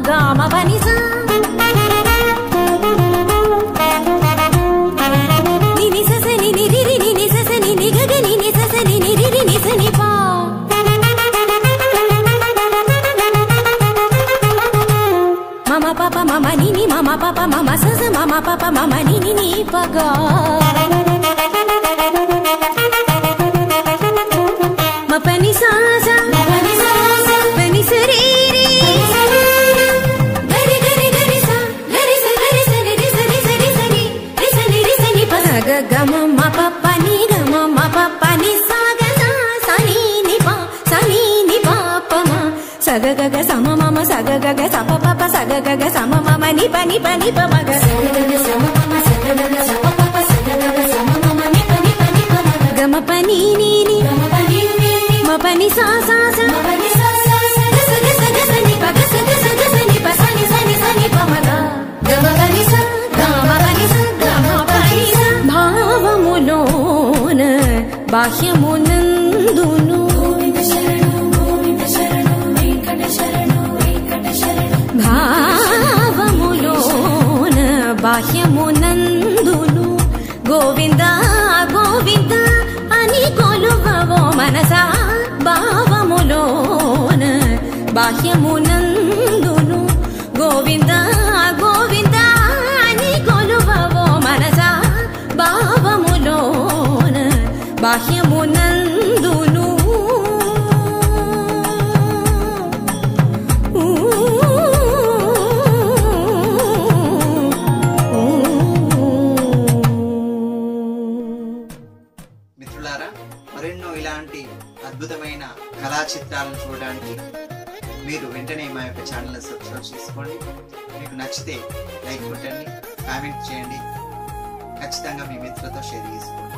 గామ పని సా ని ని స స ని ని రి రి ని ని స స ని ని గ గ ని ని స స ని ని రి రి ని స ని పా మమ పాప మమ ని ని మమ పాప మమ స స మమ పాప మమ ని ని ని ప గ మ పని సా సా పని స రి రి గరి గరి గరి సా గరి స గరి స ని రి స రి స రి స ని రి స ని రి స ని ప స గ గ మ మ ప ప ని గ మ మ ప ప ని సా గ సా స ని ని ప స ని ని ప ప మ స గ గ గ స మ మ మ స గ గ గ స ప ప ప స గ గ గ స మ మ మ ని ప ని ప ని ప మ గ స గ గ గ స మ మ మ స గ గ గ స ప ప ప స గ గ గ స మ మ మ ని ప ని ప ని ప మ గ గ మ ప ని ని ని గ మ ప ని ని ని మ ప ని సా సా సా మ ప ని సా సా సా గ స గ స గ స ని ప గ స గ స గ స ని ప స ని స ని స ని ప మ గ గ మ ప ని స గ మ ప ని స గ మ ప ని స భావములోన బాహ్యమునందును భావములోన బాహ్యమునందును గోవింద గోవింద అని కొలువవో మనసా భావములోన బాహ్యమునందును గోవింద గోవింద అని కొలువవో మనసా భావములోన బాహ్యమునందును మిత్రులారా మరెన్నో ఇలాంటి అద్భుతమైన కళా చిత్రాలను చూడడానికి మీరు వెంటనే మా యొక్క ఛానల్ని సబ్స్క్రైబ్ చేసుకోండి మీకు నచ్చితే లైక్ కొట్టండి కామెంట్ చేయండి ఖచ్చితంగా మీ మిత్రులతో షేర్ చేసుకోండి